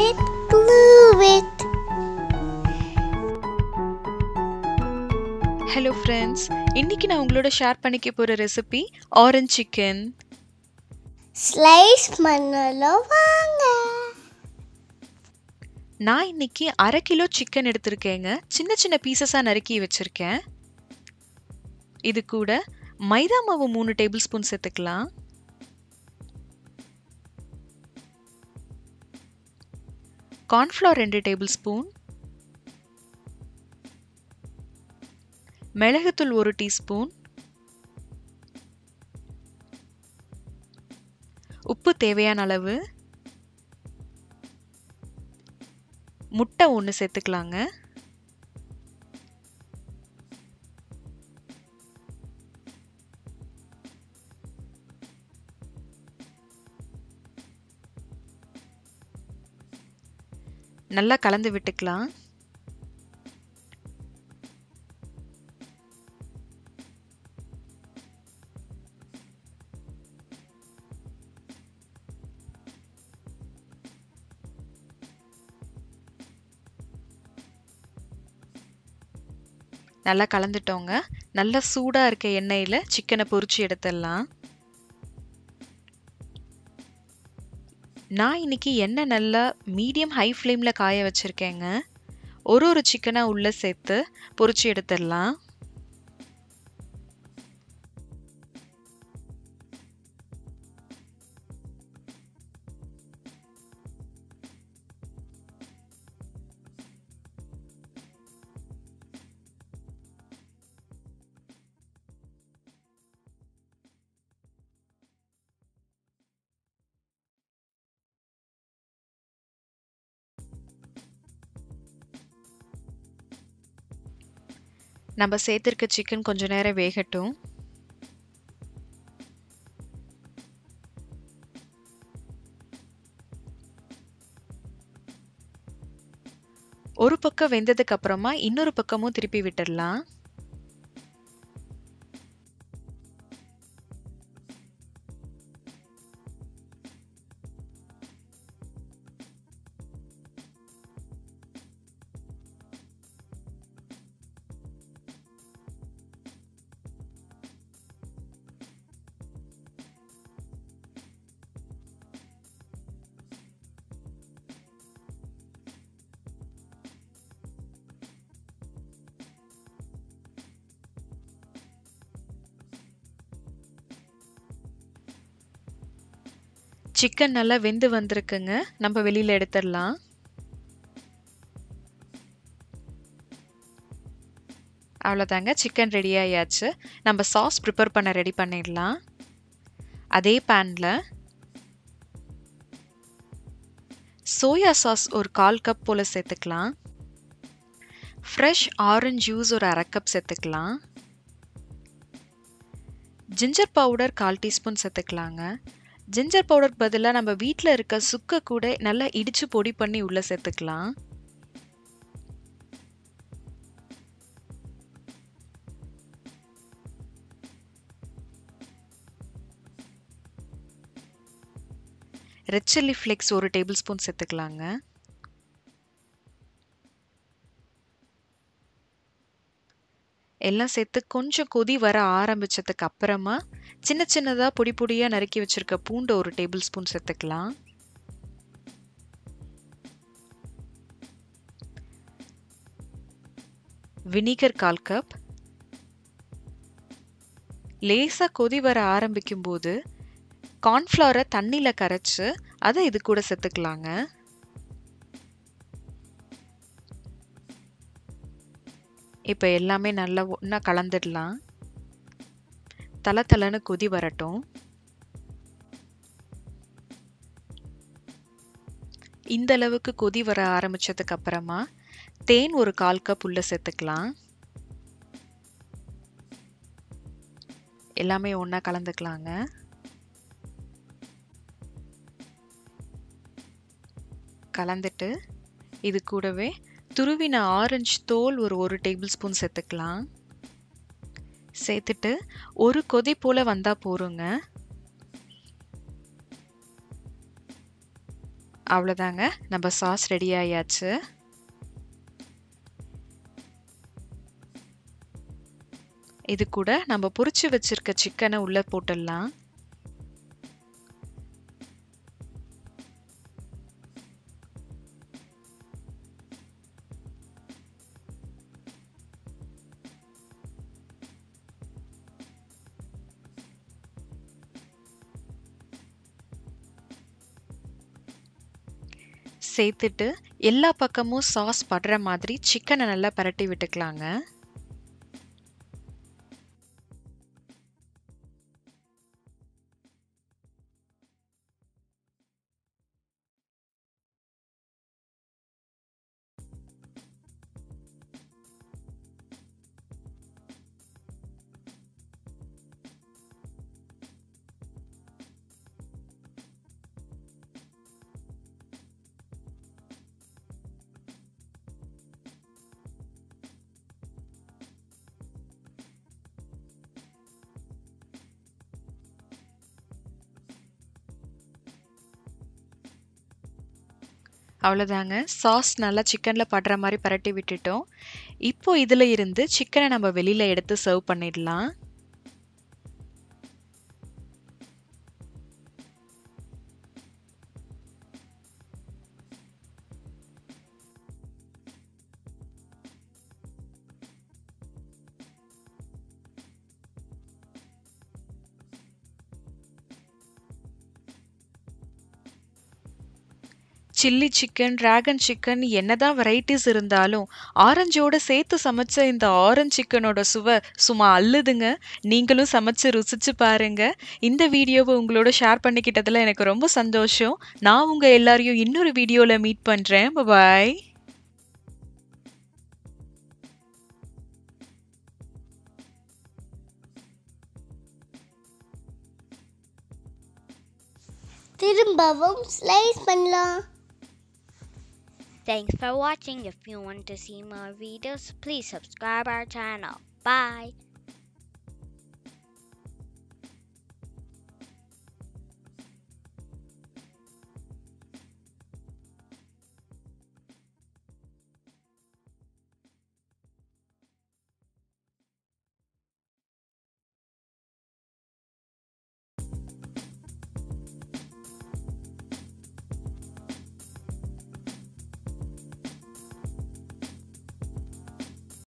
it, glue it. Hello friends இன்னைக்கு நான் உங்களோட ஷேர் பண்ணிக்க போகிற ரெசிபி ஆரஞ்ச் சிக்கன் Slice பண்ணலாம் வாங்க நான் இன்னைக்கு அரை கிலோ சிக்கன் எடுத்திருக்கேங்க சின்ன சின்ன பீசஸாக நறுக்கி வச்சுருக்கேன் இது கூட மைதா மாவு மூணு டேபிள் ஸ்பூன் சேர்த்துக்கலாம் கார்ன்ஃப்ளவர் ரெண்டு டேபிள் ஸ்பூன் மிளகுத்தூள் ஒரு டீஸ்பூன் உப்பு தேவையான அளவு முட்டை ஒன்று சேர்த்துக்கலாங்க நல்லா கலந்து விட்டுக்கலாம் நல்லா கலந்துட்டோங்க நல்லா சூடாக இருக்க எண்ணெயில் சிக்கனை பொரிச்சு எடுத்துடலாம் நான் இன்னைக்கு எண்ணெய் நல்லா மீடியம் ஹை ஃப்ளேமில் காய வச்சுருக்கேங்க ஒரு ஒரு சிக்கனாக உள்ளே சேர்த்து பொரிச்சு எடுத்துடலாம் நம்ம சேர்த்துருக்க சிக்கன் கொஞ்ச நேரம் வேகட்டும் ஒரு பக்கம் வெந்ததுக்கு அப்புறமா இன்னொரு பக்கமும் திருப்பி விட்டுடலாம் சிக்கன் நல்லா வெந்து வந்திருக்குங்க நம்ம வெளியில் எடுத்துடலாம் அவ்வளோதாங்க சிக்கன் ரெடி ஆயாச்சு நம்ம சாஸ் ப்ரிப்பேர் பண்ண ரெடி பண்ணிடலாம் அதே பேனில் சோயா சாஸ் ஒரு கால் கப் போல் சேர்த்துக்கலாம் ஃப்ரெஷ் ஆரஞ்ச் ஜூஸ் ஒரு அரை கப் சேர்த்துக்கலாம் ஜிஞ்சர் பவுடர் கால் டீஸ்பூன் சேர்த்துக்கலாங்க ஜிஞ்சர் பவுடர் பதிலாக நம்ம வீட்டில் இருக்க சுக்கை கூட நல்லா இடித்து பொடி பண்ணி உள்ளே சேர்த்துக்கலாம் ரெட் சில்லி ஃப்ளேக்ஸ் ஒரு டேபிள் ஸ்பூன் சேர்த்துக்கலாங்க எல்லாம் சேர்த்து கொஞ்சம் கொதி வர ஆரம்பிச்சதுக்கு அப்புறமா சின்ன சின்னதாக பொடி பொடியாக நறுக்கி வச்சுருக்க பூண்டு ஒரு டேபிள் ஸ்பூன் சேர்த்துக்கலாம் வினிகர் கால் கப் லேசாக கொதி வர ஆரம்பிக்கும் போது கார்ன்ஃப்ளவரை தண்ணியில் கரைச்சி அதை இது கூட சேர்த்துக்கலாங்க இப்போ எல்லாமே நல்லா ஒன்றா கலந்துடலாம் தலை தலைன்னு கொதி வரட்டும் இந்த அளவுக்கு கொதி வர ஆரம்பிச்சதுக்கு அப்புறமா தேன் ஒரு கால் கப் உள்ள சேர்த்துக்கலாம் எல்லாமே ஒன்றா கலந்துக்கலாங்க கலந்துட்டு இது கூடவே துருவின ஆரஞ்சு தோல் ஒரு ஒரு டேபிள் ஸ்பூன் சேர்த்துக்கலாம் சேர்த்துட்டு ஒரு கொதி போல் வந்தால் போருங்க அவ்வளோதாங்க நம்ம சாஸ் ரெடி ஆயாச்சு இது கூட நம்ம பொரிச்சு வச்சிருக்க சிக்கனை உள்ள போட்டுடலாம் சேர்த்துட்டு எல்லா பக்கமும் சாஸ் படுற மாதிரி சிக்கனை நல்லா பரட்டி விட்டுக்கலாங்க அவ்வளோதாங்க சாஸ் நல்லா சிக்கனில் படுற மாதிரி பரட்டி விட்டுட்டோம் இப்போ இதில் இருந்து சிக்கனை நம்ம வெளியில் எடுத்து சர்வ் பண்ணிடலாம் சில்லி சிக்கன் டிராகன் சிக்கன் என்னதான் வெரைட்டிஸ் இருந்தாலும் ஆரஞ்சோட சேர்த்து சமைச்ச இந்த ஆரஞ்சு சிக்கனோட சுவை சும்மா அள்ளுதுங்க நீங்களும் சமைச்சு ருசிச்சு பாருங்க இந்த வீடியோவை உங்களோட ஷேர் பண்ணிக்கிட்டதுல எனக்கு ரொம்ப சந்தோஷம் நான் உங்க எல்லாரையும் இன்னொரு வீடியோல மீட் பண்றேன் பாய் திரும்பவும் ஸ்லைஸ் பண்ணலாம் Thanks for watching. If you want to see more videos, please subscribe our channel. Bye.